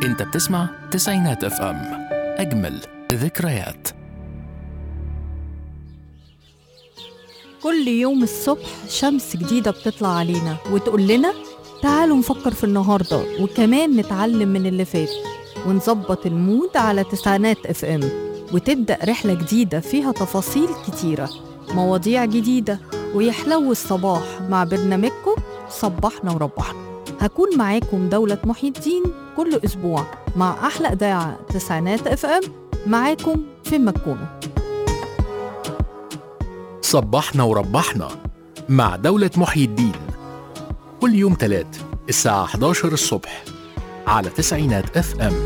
انت بتسمع تسعينات اف ام اجمل ذكريات كل يوم الصبح شمس جديدة بتطلع علينا وتقول لنا تعالوا نفكر في النهاردة وكمان نتعلم من اللي فات ونظبط المود على تسعينات اف ام وتبدأ رحلة جديدة فيها تفاصيل كتيرة مواضيع جديدة ويحلو الصباح مع برنامجكم صبحنا وربحنا هكون معاكم دولة محي الدين كل أسبوع مع أحلى إذاعة تسعينات اف ام معاكم فين ما تكونوا صبحنا وربحنا مع دولة محيي الدين كل يوم تلات الساعة 11 الصبح على تسعينات اف ام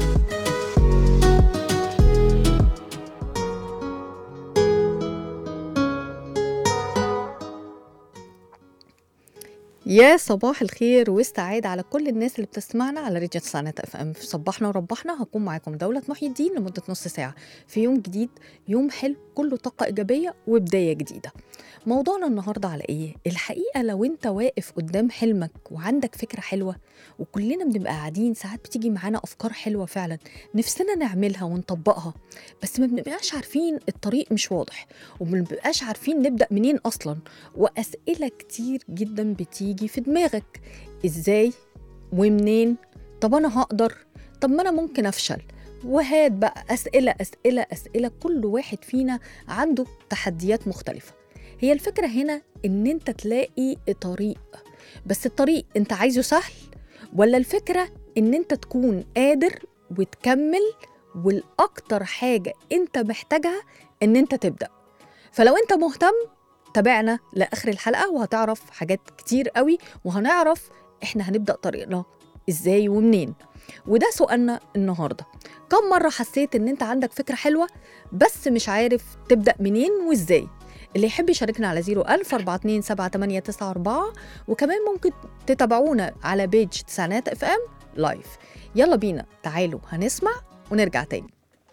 يا صباح الخير والسعادة على كل الناس اللي بتسمعنا على راديو تسعينات اف ام في صبحنا وربحنا هكون معاكم دولة محي الدين لمدة نص ساعة في يوم جديد يوم حلو كله طاقة إيجابية وبداية جديدة موضوعنا النهاردة على إيه؟ الحقيقة لو أنت واقف قدام حلمك وعندك فكرة حلوة وكلنا بنبقى قاعدين ساعات بتيجي معانا أفكار حلوة فعلا نفسنا نعملها ونطبقها بس ما بنبقاش عارفين الطريق مش واضح وما بنبقاش عارفين نبدأ منين أصلا وأسئلة كتير جدا بتيجي في دماغك إزاي ومنين طب أنا هقدر طب ما أنا ممكن أفشل وهات بقى أسئلة أسئلة أسئلة كل واحد فينا عنده تحديات مختلفة هي الفكرة هنا إن أنت تلاقي طريق بس الطريق أنت عايزه سهل ولا الفكرة إن أنت تكون قادر وتكمل والأكتر حاجة أنت محتاجها إن أنت تبدأ فلو أنت مهتم تابعنا لآخر الحلقة وهتعرف حاجات كتير قوي وهنعرف إحنا هنبدأ طريقنا إزاي ومنين وده سؤالنا النهاردة كم مرة حسيت إن أنت عندك فكرة حلوة بس مش عارف تبدأ منين وإزاي اللي يحب يشاركنا على 010427894 وكمان ممكن تتابعونا على بيج تسعينات اف ام لايف يلا بينا تعالوا هنسمع ونرجع تاني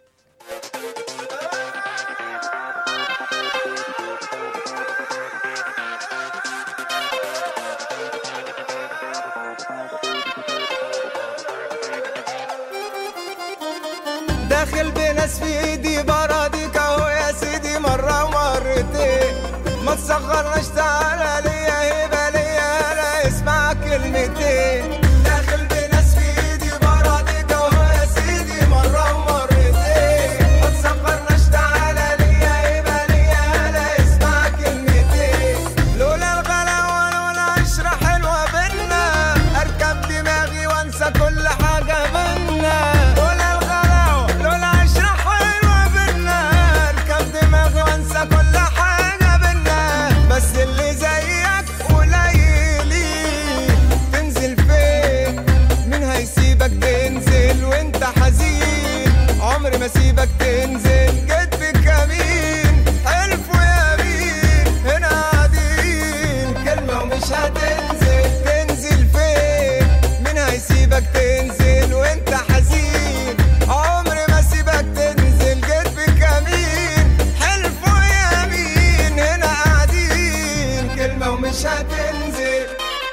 داخل بناس في ايدي براضيك اهو يا سيدي مرة ومرتين ما تصغرناش تعالى ليا هبة ليا انا اسمع كلمتين داخل بناس في ايدي براضيك اهو يا سيدي مرة ومرتين ما تصغرناش تعالى ليا هبة ليا انا اسمع كلمتين لولا الغلا ولولا عشرة حلوة بينا اركب دماغي وانسى كل حاجة بينا لولا الغلا لولا عشرة حلوة بينا اركب دماغي وانسى كل حاجة بينا بس اللي زيك قليلين تنزل فين مين هيسيبك تنزل وانت حزين عمري ما سيبك تنزل جيت في كمين حلف ويمين هنا قاعدين كلمة ومش هتنزل تنزل فين مين هيسيبك تنزل وانت حزين عمري ما سيبك تنزل جيت في كمين حلف ويمين هنا قاعدين كلمة ومش هتنزل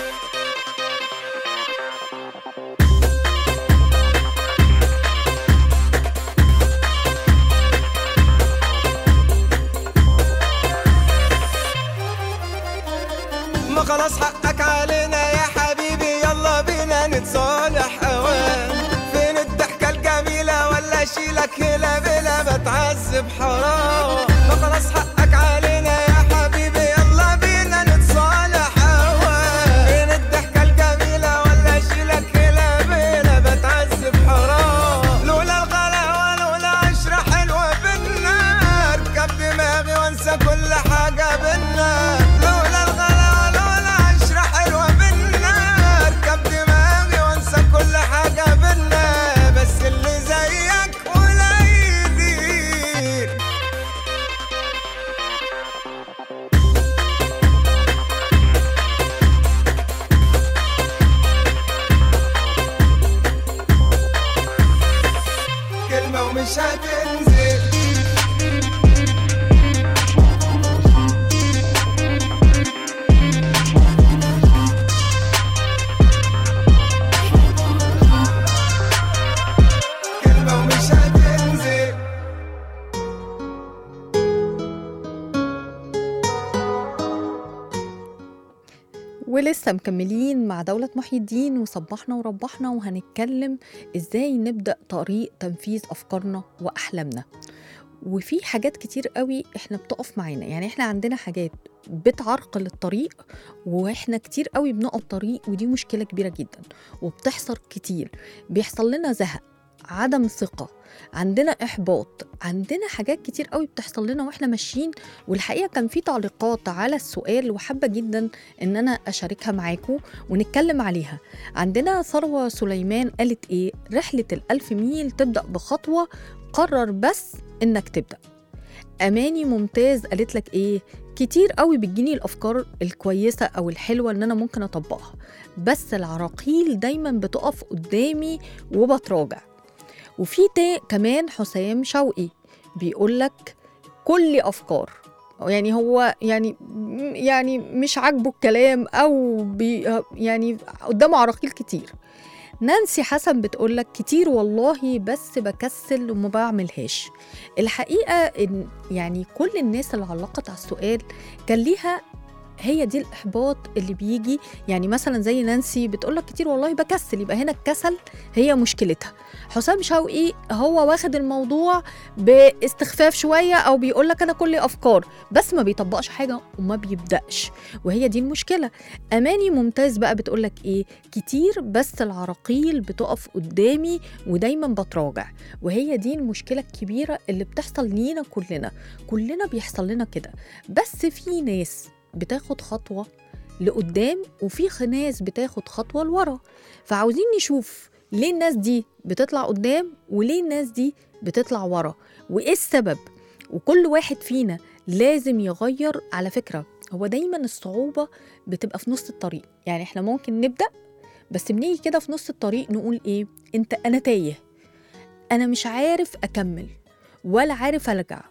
ما خلاص حقك علينا يا حبيبي يلا بينا نتصالح اوان فين الضحكة الجميلة ولا اشيلك هلا بلا بتعذب حرام ما خلاص حقك علينا يا حبيبي يلا بينا نتصالح اوان فين الضحكة الجميلة ولا اشيلك هلا بلا بتعذب حرام لولا الغلا ولولا عشرة حلوة بينا اركب دماغي وانسى كل حاجة بينا لولا الغلا ولولا عشرة حلوة بينا اركب دماغي وانسى كل حاجة بينا بس اللي زيك قليلين كلمة ومش هتنزل ولسه مكملين مع دولة محي الدين وصبحنا وربحنا وهنتكلم ازاي نبدأ طريق تنفيذ أفكارنا وأحلامنا وفي حاجات كتير قوي احنا بتقف معانا يعني احنا عندنا حاجات بتعرقل الطريق واحنا كتير قوي بنقف طريق ودي مشكلة كبيرة جدا وبتحصل كتير بيحصل لنا زهق عدم ثقة عندنا إحباط عندنا حاجات كتير قوي بتحصل لنا وإحنا ماشيين والحقيقة كان في تعليقات على السؤال وحابة جدا إن أنا أشاركها معاكم ونتكلم عليها عندنا ثروة سليمان قالت إيه رحلة الألف ميل تبدأ بخطوة قرر بس إنك تبدأ أماني ممتاز قالت لك إيه كتير قوي بتجيني الأفكار الكويسة أو الحلوة إن أنا ممكن أطبقها بس العراقيل دايما بتقف قدامي وبتراجع وفي تا كمان حسام شوقي بيقول لك كل افكار يعني هو يعني يعني مش عاجبه الكلام او بي يعني قدامه عراقيل كتير نانسي حسن بتقول لك كتير والله بس بكسل وما بعملهاش الحقيقه ان يعني كل الناس اللي علقت على السؤال كان ليها هي دي الاحباط اللي بيجي يعني مثلا زي نانسي بتقول لك كتير والله بكسل يبقى هنا الكسل هي مشكلتها حسام شوقي هو واخد الموضوع باستخفاف شويه او بيقول لك انا كل افكار بس ما بيطبقش حاجه وما بيبداش وهي دي المشكله اماني ممتاز بقى بتقول لك ايه كتير بس العراقيل بتقف قدامي ودايما بتراجع وهي دي المشكله الكبيره اللي بتحصل لينا كلنا كلنا بيحصل لنا كده بس في ناس بتاخد خطوه لقدام وفي ناس بتاخد خطوه لورا فعاوزين نشوف ليه الناس دي بتطلع قدام وليه الناس دي بتطلع ورا وايه السبب وكل واحد فينا لازم يغير على فكره هو دايما الصعوبه بتبقى في نص الطريق يعني احنا ممكن نبدا بس بنيجي كده في نص الطريق نقول ايه انت انا تايه انا مش عارف اكمل ولا عارف ارجع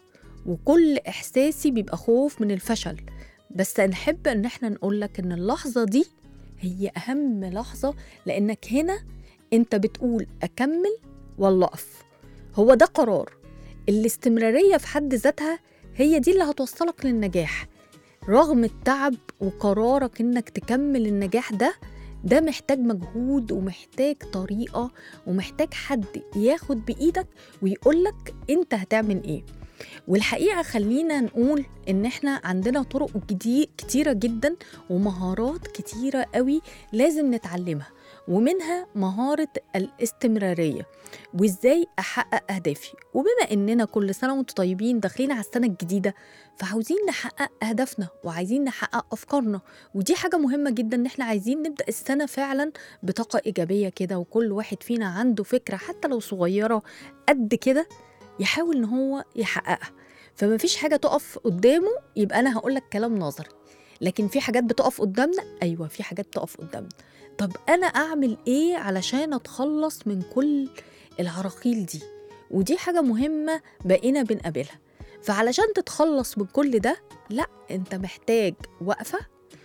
وكل احساسي بيبقى خوف من الفشل بس نحب ان احنا نقول لك ان اللحظه دي هي اهم لحظه لانك هنا انت بتقول اكمل ولا اقف هو ده قرار الاستمراريه في حد ذاتها هي دي اللي هتوصلك للنجاح رغم التعب وقرارك انك تكمل النجاح ده ده محتاج مجهود ومحتاج طريقه ومحتاج حد ياخد بايدك ويقولك انت هتعمل ايه والحقيقه خلينا نقول ان احنا عندنا طرق جديد كتيره جدا ومهارات كتيره قوي لازم نتعلمها ومنها مهارة الاستمرارية وازاي احقق اهدافي وبما اننا كل سنة وانتم طيبين داخلين على السنة الجديدة فعاوزين نحقق اهدافنا وعايزين نحقق افكارنا ودي حاجة مهمة جدا ان احنا عايزين نبدأ السنة فعلا بطاقة ايجابية كده وكل واحد فينا عنده فكرة حتى لو صغيرة قد كده يحاول ان هو يحققها فما فيش حاجة تقف قدامه يبقى انا هقول لك كلام نظري لكن في حاجات بتقف قدامنا ايوه في حاجات بتقف قدامنا طب انا اعمل ايه علشان اتخلص من كل العراقيل دي ودي حاجه مهمه بقينا بنقابلها فعلشان تتخلص من كل ده لا انت محتاج وقفه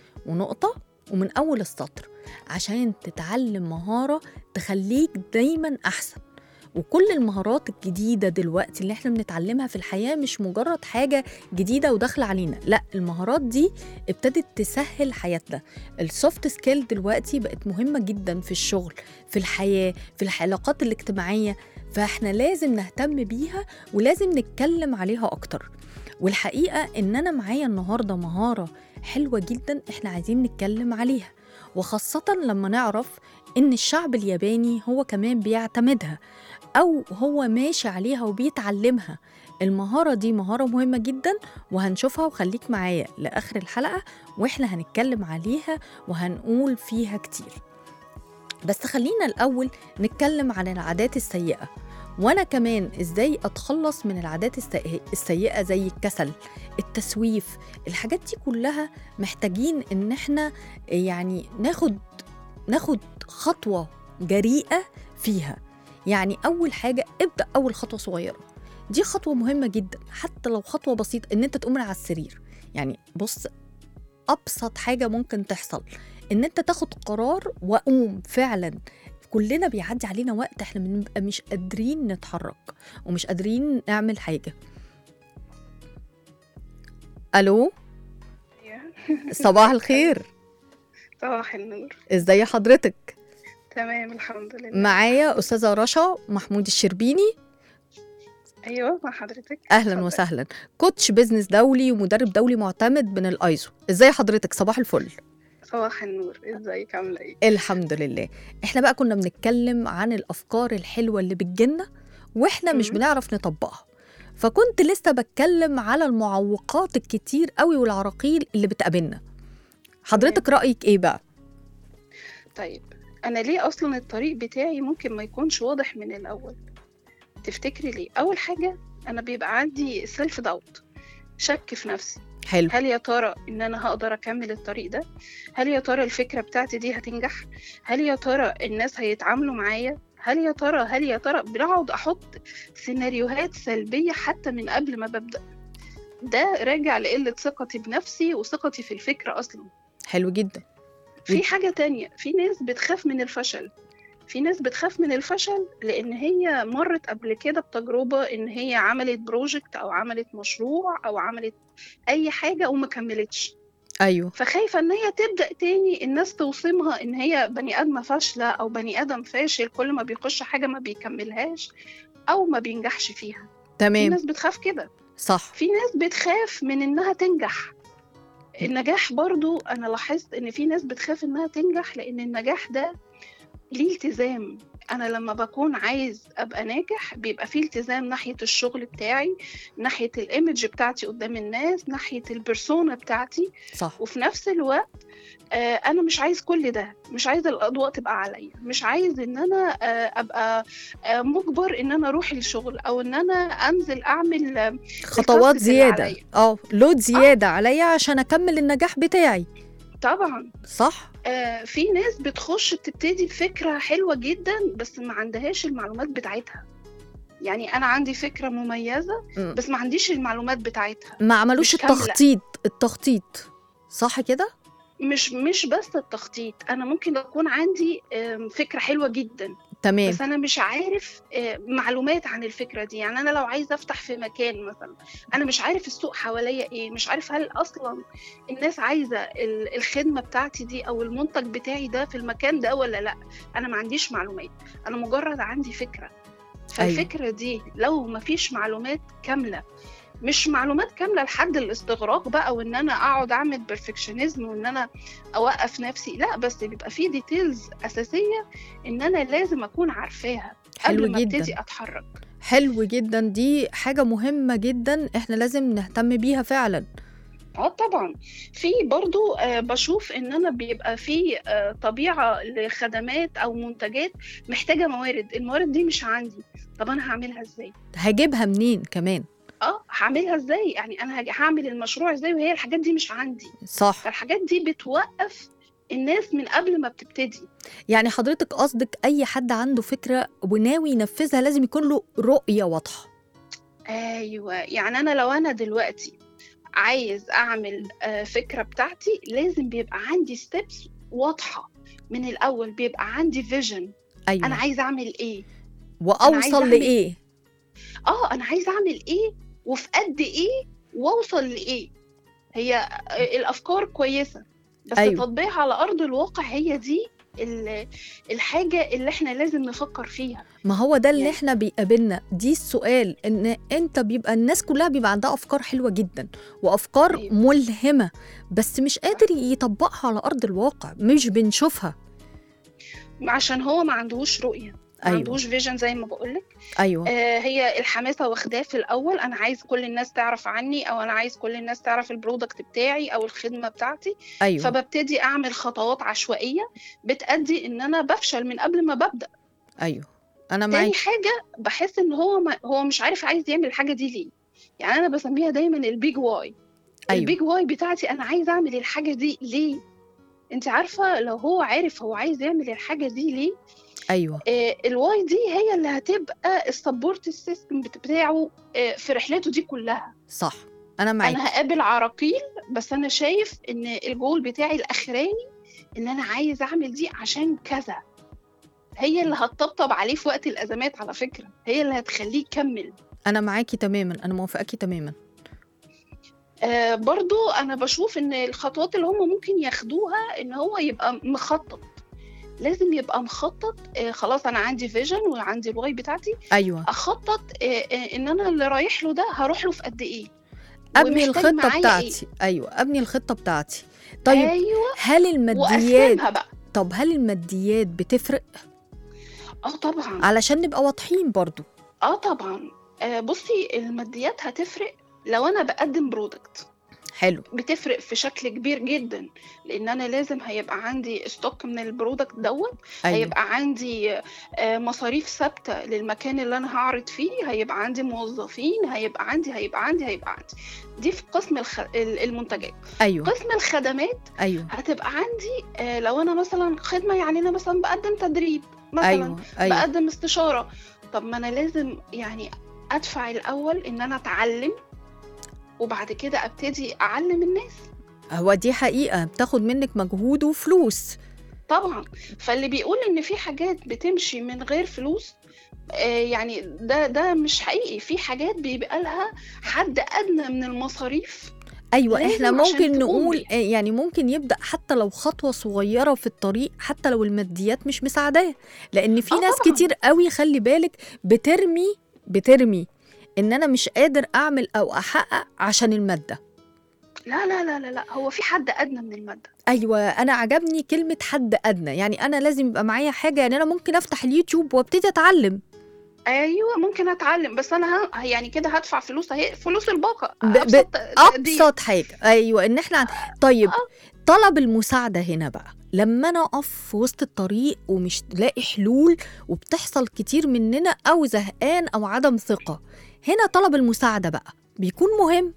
ونقطه ومن اول السطر عشان تتعلم مهاره تخليك دايما احسن وكل المهارات الجديدة دلوقتي اللي احنا بنتعلمها في الحياة مش مجرد حاجة جديدة وداخلة علينا لا المهارات دي ابتدت تسهل حياتنا السوفت سكيل دلوقتي بقت مهمة جدا في الشغل في الحياة في العلاقات الاجتماعية فاحنا لازم نهتم بيها ولازم نتكلم عليها أكتر والحقيقة إن أنا معايا النهاردة مهارة حلوة جدا احنا عايزين نتكلم عليها وخاصة لما نعرف إن الشعب الياباني هو كمان بيعتمدها أو هو ماشي عليها وبيتعلمها المهارة دي مهارة مهمة جدا وهنشوفها وخليك معايا لآخر الحلقة وإحنا هنتكلم عليها وهنقول فيها كتير بس خلينا الأول نتكلم عن العادات السيئة وأنا كمان إزاي أتخلص من العادات السيئة- السيئة زي الكسل التسويف الحاجات دي كلها محتاجين إن إحنا يعني ناخد ناخد خطوة جريئة فيها يعني أول حاجة ابدأ أول خطوة صغيرة دي خطوة مهمة جدا حتى لو خطوة بسيطة إن أنت تقوم من على السرير يعني بص أبسط حاجة ممكن تحصل إن أنت تاخد قرار وقوم فعلا كلنا بيعدي علينا وقت احنا بنبقى مش قادرين نتحرك ومش قادرين نعمل حاجة ألو صباح الخير صباح النور ازاي حضرتك تمام الحمد لله معايا استاذه رشا محمود الشربيني ايوه مع حضرتك اهلا اتفضل. وسهلا كوتش بيزنس دولي ومدرب دولي معتمد من الايزو ازاي حضرتك صباح الفل صباح النور ازيك عامله ايه الحمد لله احنا بقى كنا بنتكلم عن الافكار الحلوه اللي بتجيلنا واحنا مش مم. بنعرف نطبقها فكنت لسه بتكلم على المعوقات الكتير قوي والعراقيل اللي بتقابلنا حضرتك رايك ايه بقى طيب انا ليه اصلا الطريق بتاعي ممكن ما يكونش واضح من الاول تفتكري ليه اول حاجه انا بيبقى عندي سيلف داوت شك في نفسي حلو هل يا ترى ان انا هقدر اكمل الطريق ده هل يا ترى الفكره بتاعتي دي هتنجح هل يا ترى الناس هيتعاملوا معايا هل يا ترى هل يا ترى بقعد احط سيناريوهات سلبيه حتى من قبل ما ببدا ده راجع لقله ثقتي بنفسي وثقتي في الفكره اصلا حلو جدا في حاجه تانية في ناس بتخاف من الفشل في ناس بتخاف من الفشل لان هي مرت قبل كده بتجربه ان هي عملت بروجكت او عملت مشروع او عملت اي حاجه وما كملتش ايوه فخايفه ان هي تبدا تاني الناس توصمها ان هي بني ادمه فاشله او بني ادم فاشل كل ما بيخش حاجه ما بيكملهاش او ما بينجحش فيها في تمام ناس بتخاف كده صح في ناس بتخاف من انها تنجح النجاح برضو انا لاحظت ان في ناس بتخاف انها تنجح لان النجاح ده ليه التزام انا لما بكون عايز ابقى ناجح بيبقى فيه التزام ناحيه الشغل بتاعي ناحيه الايمج بتاعتي قدام الناس ناحيه البرسونا بتاعتي صح وفي نفس الوقت آه، انا مش عايز كل ده مش عايز الاضواء تبقى عليا مش عايز ان انا آه، ابقى آه، مجبر ان انا اروح الشغل او ان انا انزل اعمل آه، خطوات التاسك اللي زياده عليا. اه لود زياده عليا عشان اكمل النجاح بتاعي طبعا صح آه، في ناس بتخش بتبتدي بفكرة حلوة جدا بس ما عندهاش المعلومات بتاعتها يعني أنا عندي فكرة مميزة مم. بس ما عنديش المعلومات بتاعتها ما عملوش مش كاملة. التخطيط التخطيط صح كده مش مش بس التخطيط أنا ممكن أكون عندي آم، فكرة حلوة جدا تمام بس أنا مش عارف آه، معلومات عن الفكرة دي يعني أنا لو عايزة أفتح في مكان مثلا أنا مش عارف السوق حواليا إيه مش عارف هل أصلا الناس عايزة ال- الخدمة بتاعتي دي أو المنتج بتاعي ده في المكان ده ولا لأ أنا ما عنديش معلومات أنا مجرد عندي فكرة فالفكرة دي لو ما فيش معلومات كاملة مش معلومات كاملة لحد الاستغراق بقى وإن أنا أقعد أعمل بيرفكشنزم وإن أنا أوقف نفسي لا بس بيبقى فيه ديتيلز أساسية إن أنا لازم أكون عارفاها حلو قبل ما جدا ابتدي اتحرك حلو جدا دي حاجة مهمة جدا احنا لازم نهتم بيها فعلا اه طبعا في برضو آه بشوف ان انا بيبقى في آه طبيعة لخدمات او منتجات محتاجة موارد الموارد دي مش عندي طب انا هعملها ازاي هجيبها منين كمان اه هعملها ازاي يعني انا هج- هعمل المشروع ازاي وهي الحاجات دي مش عندي صح فالحاجات دي بتوقف الناس من قبل ما بتبتدي يعني حضرتك قصدك اي حد عنده فكرة وناوي ينفذها لازم يكون له رؤية واضحة ايوه يعني انا لو انا دلوقتي عايز اعمل آه، فكره بتاعتي لازم بيبقى عندي ستيبس واضحه من الاول بيبقى عندي فيجن ايوه انا عايز اعمل ايه واوصل عايزة أعمل- لايه اه انا عايز اعمل ايه وفي قد ايه واوصل لايه هي آه، الافكار كويسه بس أيوة. أيوة. تطبيقها على ارض الواقع هي دي ال- الحاجه اللي احنا لازم نفكر فيها ما هو ده اللي يعني- احنا بيقابلنا دي السؤال ان انت بيبقى الناس كلها بيبقى عندها افكار حلوة جدا وافكار أيوة. ملهمة بس مش قادر يطبقها على ارض الواقع مش بنشوفها عشان هو ما عندهوش رؤيه ما أيوة. عندهوش فيجن زي ما بقولك ايوه آه، هي الحماسه واخداه في الاول انا عايز كل الناس تعرف عني او انا عايز كل الناس تعرف البرودكت بتاعي او الخدمه بتاعتي ايوه فببتدي اعمل خطوات عشوائيه بتأدي ان انا بفشل من قبل ما ببدأ ايوه انا تاني معاك حاجه بحس ان هو ما هو مش عارف عايز يعمل الحاجه دي ليه يعني انا بسميها دايما البيج واي أيوة. البيج واي بتاعتي انا عايز اعمل الحاجه دي ليه انت عارفه لو هو عارف هو عايز يعمل الحاجه دي ليه ايوه آه، الواي دي هي اللي هتبقى السبورت سيستم بتاعه آه، في رحلته دي كلها صح انا معاك انا هقابل عراقيل بس انا شايف ان الجول بتاعي الاخراني ان انا عايز اعمل دي عشان كذا هي اللي هتطبطب عليه في وقت الازمات على فكره هي اللي هتخليه يكمل انا معاكي تماما انا موافقاكي تماما آه برضو انا بشوف ان الخطوات اللي هم ممكن ياخدوها ان هو يبقى مخطط لازم يبقى مخطط آه خلاص انا عندي فيجن وعندي الواي بتاعتي ايوه اخطط آه آه ان انا اللي رايح له ده هروح له في قد ايه ابني ومحتاج الخطه معايا بتاعتي ايوه ابني الخطه بتاعتي طيب ايوه هل الماديات واقسمها بقى طب هل الماديات بتفرق اه طبعا علشان نبقى واضحين برضو اه طبعا آه بصي الماديات هتفرق لو انا بقدم برودكت حلو بتفرق في شكل كبير جدا لان انا لازم هيبقى عندي ستوك من البرودكت دوت ايوه هيبقى عندي آه، مصاريف ثابته للمكان اللي انا هعرض فيه هيبقى عندي موظفين هيبقى عندي هيبقى عندي هيبقى عندي دي في قسم الخ... ال- المنتجات ايوه قسم الخدمات ايوه هتبقى عندي آه، لو انا مثلا خدمه يعني انا مثلا بقدم تدريب مثلا ايوه ايوه بقدم استشاره طب ما انا لازم يعني ادفع الاول ان انا اتعلم وبعد كده ابتدي اعلم الناس هو دي حقيقه بتاخد منك مجهود وفلوس طبعا فاللي بيقول ان في حاجات بتمشي من غير فلوس آه، يعني ده ده مش حقيقي في حاجات بيبقى لها حد ادنى من المصاريف ايوه لازم احنا عشان ممكن تقومي. نقول آه، يعني ممكن يبدا حتى لو خطوه صغيره في الطريق حتى لو الماديات مش مساعداه لان في آه ناس طبعاً. كتير قوي خلي بالك بترمي بترمي ان انا مش قادر اعمل او احقق عشان الماده لا لا لا لا لا هو في حد ادنى من الماده ايوه انا عجبني كلمه حد ادنى يعني انا لازم يبقى معايا حاجه يعني انا ممكن افتح اليوتيوب وابتدي اتعلم ايوه ممكن اتعلم بس انا ه... يعني كده هدفع فلوس اهي فلوس الباقه ب- ب- أبسط تقدير. ابسط حاجه ايوه ان احنا عن... طيب طلب المساعده هنا بقى لما انا اقف في وسط الطريق ومش لاقي حلول وبتحصل كتير مننا او زهقان او عدم ثقه هنا طلب المساعده بقى بيكون مهم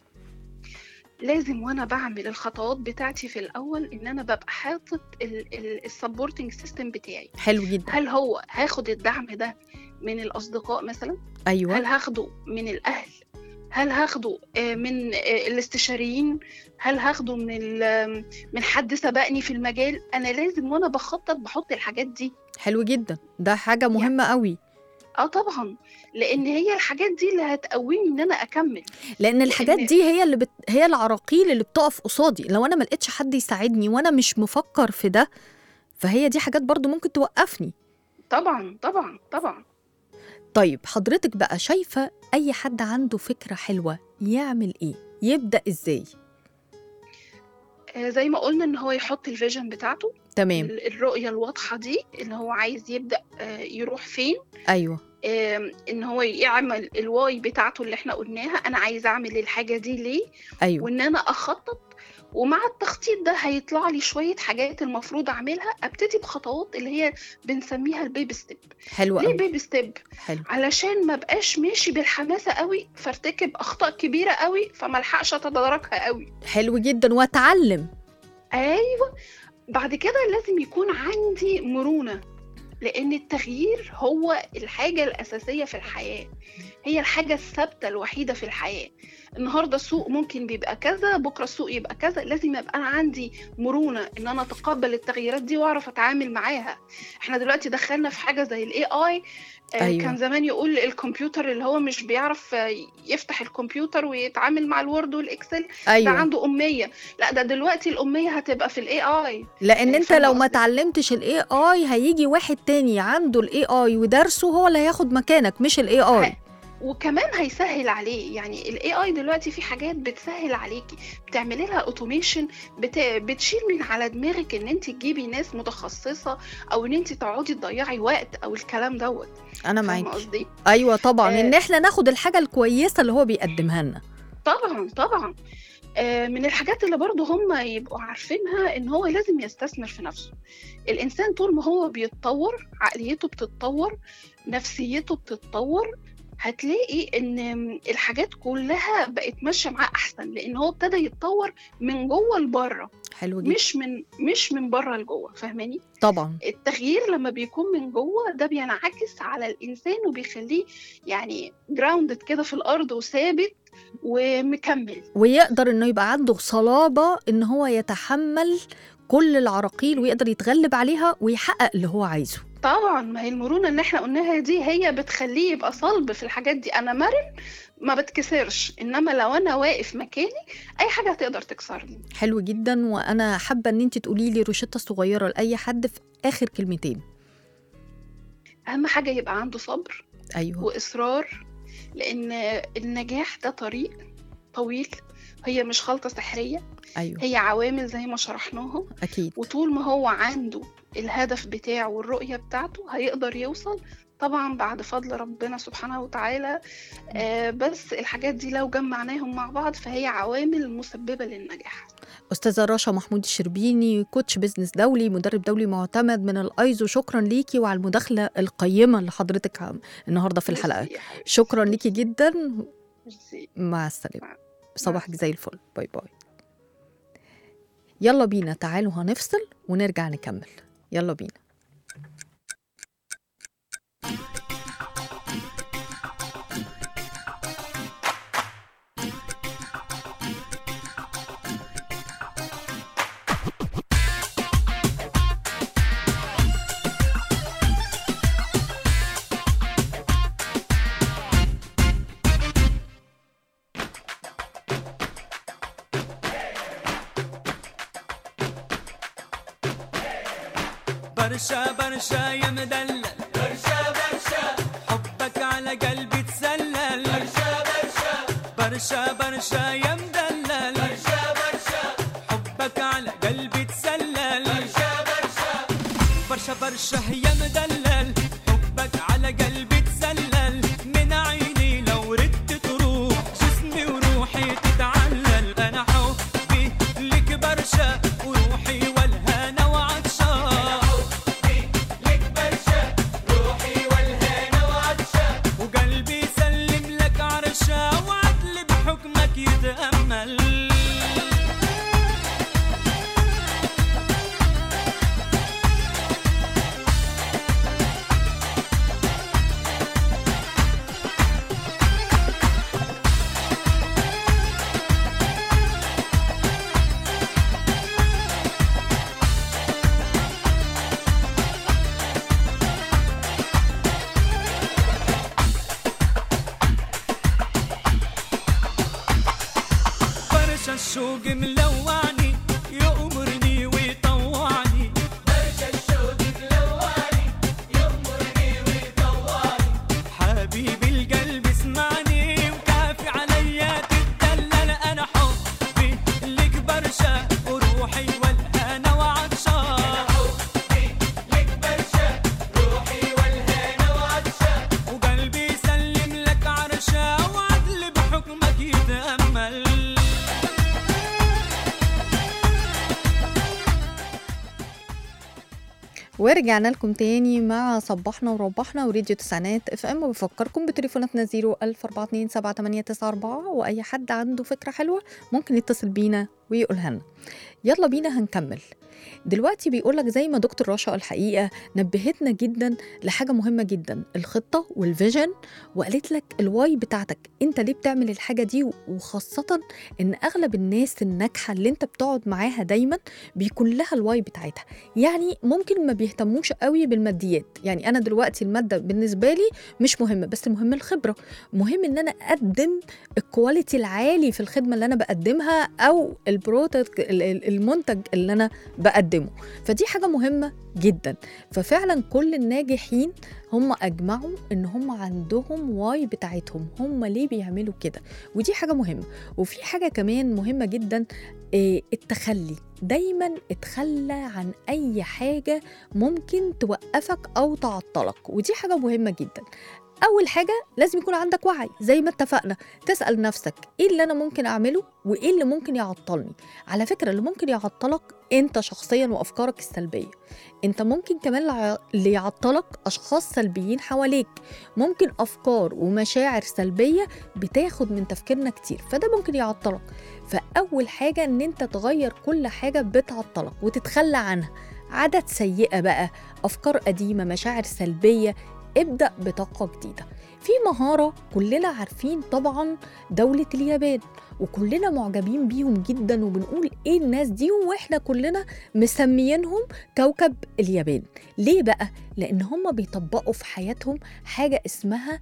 لازم وانا بعمل الخطوات بتاعتي في الاول ان انا ببقى حاطط السبورتنج سيستم بتاعي حلو جدا هل هو هاخد الدعم ده من الاصدقاء مثلا هل ايوه هاخده من الاهل هل هاخده آه، من آه، الاستشاريين هل هاخده من ال- من حد سبقني في المجال انا لازم وانا بخطط بحط الحاجات دي حلو جدا ده حاجه مهمه قوي اه طبعا لان هي الحاجات دي اللي هتقويني ان انا اكمل لان الحاجات لأن- دي هي اللي بت... هي العراقيل اللي بتقف قصادي لو انا ما لقيتش حد يساعدني وانا مش مفكر في ده فهي دي حاجات برضو ممكن توقفني طبعا طبعا طبعا طيب حضرتك بقى شايفة أي حد عنده فكرة حلوة يعمل إيه؟ يبدأ إزاي؟ آه، زي ما قلنا ان هو يحط الفيجن بتاعته تمام ال- الرؤية الواضحة دي ان هو عايز يبدأ آه، يروح فين أيوه آم، ان هو يعمل الواي بتاعته اللي احنا قلناها انا عايز اعمل الحاجة دي ليه أيوه وان انا اخطط ومع التخطيط ده هيطلع لي شوية حاجات المفروض اعملها ابتدي بخطوات اللي هي بنسميها البيبي ستيب حلو ليه أوي بيبي ستيب حلو علشان ما بقاش ماشي بالحماسة قوي فارتكب اخطاء كبيرة قوي فما الحقش اتداركها قوي حلو جدا وأتعلم ايوه بعد كده لازم يكون عندي مرونة لأن التغيير هو الحاجة الأساسية في الحياة هي الحاجة الثابتة الوحيدة في الحياة النهاردة السوق ممكن بيبقى كذا بكرة السوق يبقى كذا لازم يبقى أنا عندي مرونة إن أنا أتقبل التغييرات دي وأعرف أتعامل معاها إحنا دلوقتي دخلنا في حاجة زي الاي اي أيوة. كان زمان يقول الكمبيوتر اللي هو مش بيعرف آه، يفتح الكمبيوتر ويتعامل مع الوورد والاكسل ده أيوه عنده أمية لا ده دلوقتي الأمية هتبقى في الاي اي لأن يعني أنت فاهمة لو ما قصدي؟ اتعلمتش ال AI هيجي واحد تاني عنده ال AI ودرسه هو اللي هياخد مكانك مش ال AI وكمان هيسهل عليه يعني الاي اي دلوقتي في حاجات بتسهل عليكي بتعملي لها اوتوميشن بت... بتشيل من على دماغك ان انت تجيبي ناس متخصصه او ان انت تقعدي تضيعي وقت او الكلام دوت أنا فاهمه معاك قصدي أيوه طبعا آه. إن إحنا ناخد الحاجة الكويسة اللي هو بيقدمها لنا طبعا طبعا آه، من الحاجات اللي برضو هم يبقوا عارفينها ان هو لازم يستثمر في نفسه الانسان طول ما هو بيتطور عقليته بتتطور نفسيته بتتطور هتلاقي ان الحاجات كلها بقت ماشيه معاه احسن لان هو ابتدى يتطور من جوه لبره حلو جدا مش من مش من بره لجوه فاهماني طبعا التغيير لما بيكون من جوه ده بينعكس على الانسان وبيخليه يعني جراوندد كده في الارض وثابت ومكمل ويقدر انه يبقى عنده صلابة ان هو يتحمل كل العراقيل ويقدر يتغلب عليها ويحقق اللي هو عايزه طبعا ما هي المرونة اللي احنا قلناها دي هي بتخليه يبقى صلب في الحاجات دي انا مرن ما بتكسرش انما لو انا واقف مكاني اي حاجة هتقدر تكسرني حلو جدا وانا حابه ان انت تقولي لي روشته صغيره لاي حد في اخر كلمتين اهم حاجة يبقى عنده صبر ايوه واصرار لان النجاح ده طريق طويل هي مش خلطة سحرية ايوه هي عوامل زي ما شرحناهم اكيد وطول ما هو عنده الهدف بتاعه والرؤية بتاعته هيقدر يوصل طبعا بعد فضل ربنا سبحانه وتعالى آه بس الحاجات دي لو جمعناهم مع بعض فهي عوامل مسببة للنجاح استاذه رشا محمود الشربيني كوتش بيزنس دولي مدرب دولي معتمد من الايزو شكرا ليكي وعلى المداخله القيمه اللي حضرتك عم- النهارده في الحلقه ميرسي يا حبيبتي. شكرا ليكي جدا ميرسي. مع السلامه مع- صباحك مع زي الفل باي باي يلا بينا تعالوا هنفصل ونرجع نكمل يلا بينا برشا برشا يا مدلل برشا برشا حبك على قلبي تسلل برشا برشا برشا برشا يا مدلل برشا برشا حبك على قلبي تسلل برشا برشا برشا برشا يا مدلل حبك على قلبي تسلل من عيني لو ردت تروح جسمي وروحي تتعلل انا حبي لك برشا وروحي والهنا وعطشان وقلبي يسلم لك عرشا وعدل بحكمك يتأمل برشا الشوق ملوعني يأمرني ويطوعني برشا الشوق ملوعني يأمرني ويطوعني حبيبي القلب اسمعني وكافي عليا تتدلل انا حبي لك برشا وروحي والهنا وعطشان وقلبي يسلم لك عرشا وعدل بحكمك يتأمل ورجعنا لكم تاني مع صبحنا وربحنا وراديو تسعينات اف ام وبفكركم بتليفوناتنا 014278994 واي حد عنده فكره حلوه ممكن يتصل بينا ويقولها لنا يلا بينا هنكمل دلوقتي بيقولك زي ما دكتور رشا الحقيقه نبهتنا جدا لحاجه مهمه جدا الخطه والفيجن وقالت لك الواي بتاعتك انت ليه بتعمل الحاجه دي وخاصه ان اغلب الناس الناجحه اللي انت بتقعد معاها دايما بيكون لها الواي بتاعتها يعني ممكن ما بيهتموش قوي بالماديات يعني انا دلوقتي الماده بالنسبه لي مش مهمه بس المهم الخبره مهم ان انا اقدم الكواليتي العالي في الخدمه اللي انا بقدمها او البرودكت ال- ال- المنتج اللي انا بقدمه فدي حاجه مهمه جدا ففعلا كل الناجحين هم اجمعوا ان هم عندهم واي بتاعتهم هم ليه بيعملوا كده ودي حاجه مهمه وفي حاجه كمان مهمه جدا آه، التخلي دايما اتخلى عن اي حاجه ممكن توقفك او تعطلك ودي حاجه مهمه جدا اول حاجه لازم يكون عندك وعي زي ما اتفقنا تسال نفسك ايه اللي انا ممكن اعمله وايه اللي ممكن يعطلني على فكره اللي ممكن يعطلك انت شخصيا وافكارك السلبيه انت ممكن كمان الع- اللي يعطلك اشخاص سلبيين حواليك ممكن افكار ومشاعر سلبيه بتاخد من تفكيرنا كتير فده ممكن يعطلك فاول حاجه ان انت تغير كل حاجه بتعطلك وتتخلى عنها عادات سيئه بقى افكار قديمه مشاعر سلبيه ابدا بطاقه جديده في مهارة كلنا عارفين طبعا دولة اليابان وكلنا معجبين بيهم جدا وبنقول ايه الناس دي واحنا كلنا مسميينهم كوكب اليابان ليه بقى لان هم بيطبقوا في حياتهم حاجة اسمها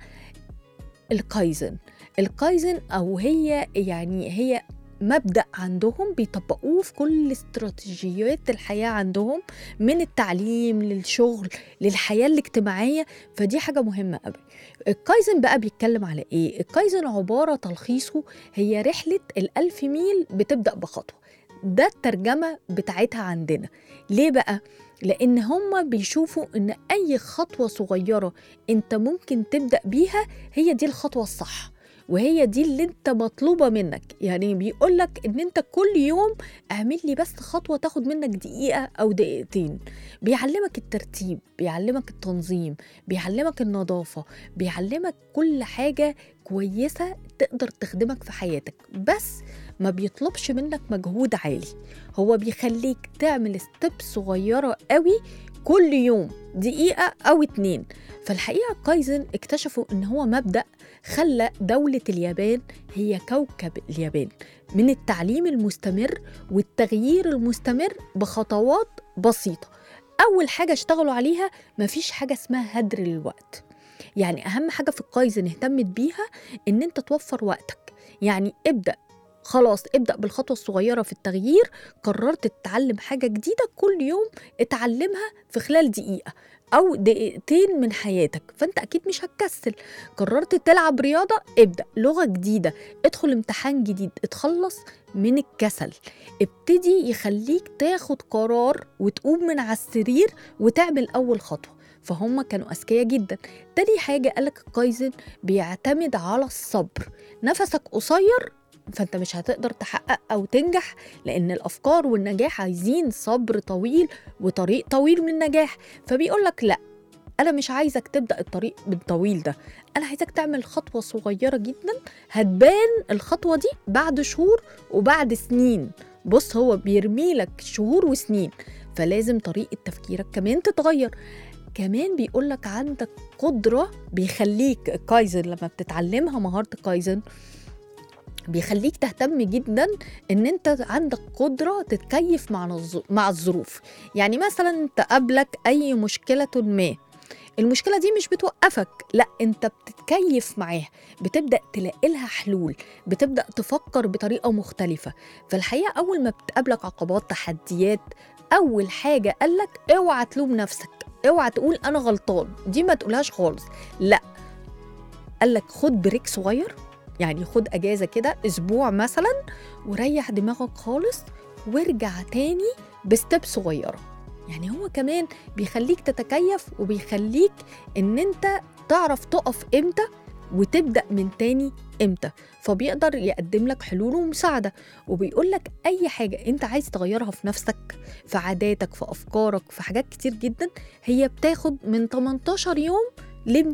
الكايزن الكايزن او هي يعني هي مبدأ عندهم بيطبقوه في كل استراتيجيات الحياة عندهم من التعليم للشغل للحياة الاجتماعية فدي حاجة مهمة قوي الكايزن بقى بيتكلم على ايه الكايزن عبارة تلخيصه هي رحلة الألف ميل بتبدأ بخطوة ده الترجمة بتاعتها عندنا ليه بقى؟ لأن هما بيشوفوا إن أي خطوة صغيرة أنت ممكن تبدأ بيها هي دي الخطوة الصح وهي دي اللي انت مطلوبة منك يعني بيقولك ان انت كل يوم اعمل لي بس خطوة تاخد منك دقيقة او دقيقتين بيعلمك الترتيب بيعلمك التنظيم بيعلمك النظافة بيعلمك كل حاجة كويسة تقدر تخدمك في حياتك بس ما بيطلبش منك مجهود عالي هو بيخليك تعمل ستيب صغيرة قوي كل يوم دقيقة أو اتنين فالحقيقة كايزن اكتشفوا إن هو مبدأ خلى دولة اليابان هي كوكب اليابان من التعليم المستمر والتغيير المستمر بخطوات بسيطة أول حاجة اشتغلوا عليها مفيش حاجة اسمها هدر للوقت يعني أهم حاجة في الكايزن اهتمت بيها إن أنت توفر وقتك يعني ابدأ خلاص ابدأ بالخطوة الصغيرة في التغيير قررت تتعلم حاجة جديدة كل يوم اتعلمها في خلال دقيقة أو دقيقتين من حياتك فأنت أكيد مش هتكسل قررت تلعب رياضة ابدأ لغة جديدة ادخل امتحان جديد اتخلص من الكسل ابتدي يخليك تاخد قرار وتقوم من على السرير وتعمل أول خطوة فهم كانوا أذكياء جدا تاني حاجة قالك الكايزن بيعتمد على الصبر نفسك قصير فانت مش هتقدر تحقق او تنجح لان الافكار والنجاح عايزين صبر طويل وطريق طويل من النجاح فبيقول لك لا انا مش عايزك تبدا الطريق بالطويل ده انا عايزك تعمل خطوه صغيره جدا هتبان الخطوه دي بعد شهور وبعد سنين بص هو بيرمي لك شهور وسنين فلازم طريقه تفكيرك كمان تتغير كمان بيقول لك عندك قدره بيخليك الكايزن لما بتتعلمها مهاره الكايزن بيخليك تهتم جدا ان انت عندك قدره تتكيف مع الظ- مع الظروف يعني مثلا تقابلك اي مشكله ما المشكله دي مش بتوقفك لا انت بتتكيف معاها بتبدا تلاقي لها حلول بتبدا تفكر بطريقه مختلفه فالحقيقه اول ما بتقابلك عقبات تحديات اول حاجه قالك اوعى تلوم نفسك اوعى تقول انا غلطان دي ما تقولهاش خالص لا قالك خد بريك صغير يعني خد اجازه كده اسبوع مثلا وريح دماغك خالص وارجع تاني بستيب صغيره يعني هو كمان بيخليك تتكيف وبيخليك ان انت تعرف تقف امتى وتبدا من تاني امتى فبيقدر يقدم لك حلول ومساعده وبيقول لك اي حاجه انت عايز تغيرها في نفسك في عاداتك في افكارك في حاجات كتير جدا هي بتاخد من 18 يوم ل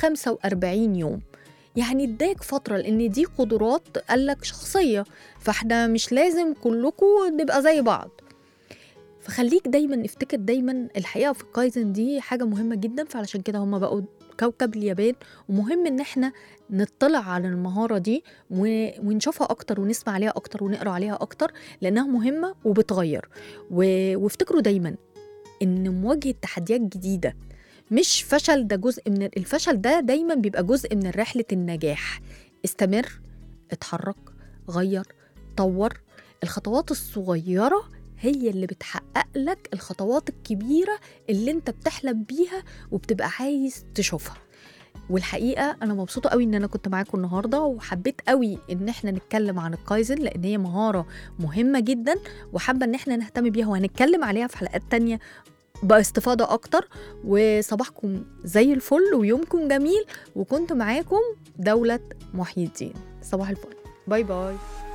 245 يوم يعني اداك فتره لان دي قدرات قالك شخصيه فاحنا مش لازم كلكم نبقى زي بعض فخليك دايما افتكر دايما الحقيقه في الكايزن دي حاجه مهمه جدا فعلشان كده هم بقوا كوكب اليابان ومهم ان احنا نطلع على المهاره دي و- ونشوفها اكتر ونسمع عليها اكتر ونقرا عليها اكتر لانها مهمه وبتغير و- وافتكروا دايما ان مواجهه تحديات جديده مش فشل ده جزء من الفشل ده دايما بيبقى جزء من رحله النجاح استمر اتحرك غير طور الخطوات الصغيره هي اللي بتحقق لك الخطوات الكبيره اللي انت بتحلم بيها وبتبقى عايز تشوفها والحقيقه انا مبسوطه قوي ان انا كنت معاكم النهارده وحبيت قوي ان احنا نتكلم عن الكايزن لان هي مهاره مهمه جدا وحابه ان احنا نهتم بيها وهنتكلم عليها في حلقات تانية باستفاضه اكتر وصباحكم زي الفل ويومكم جميل وكنت معاكم دوله محي الدين صباح الفل باي باي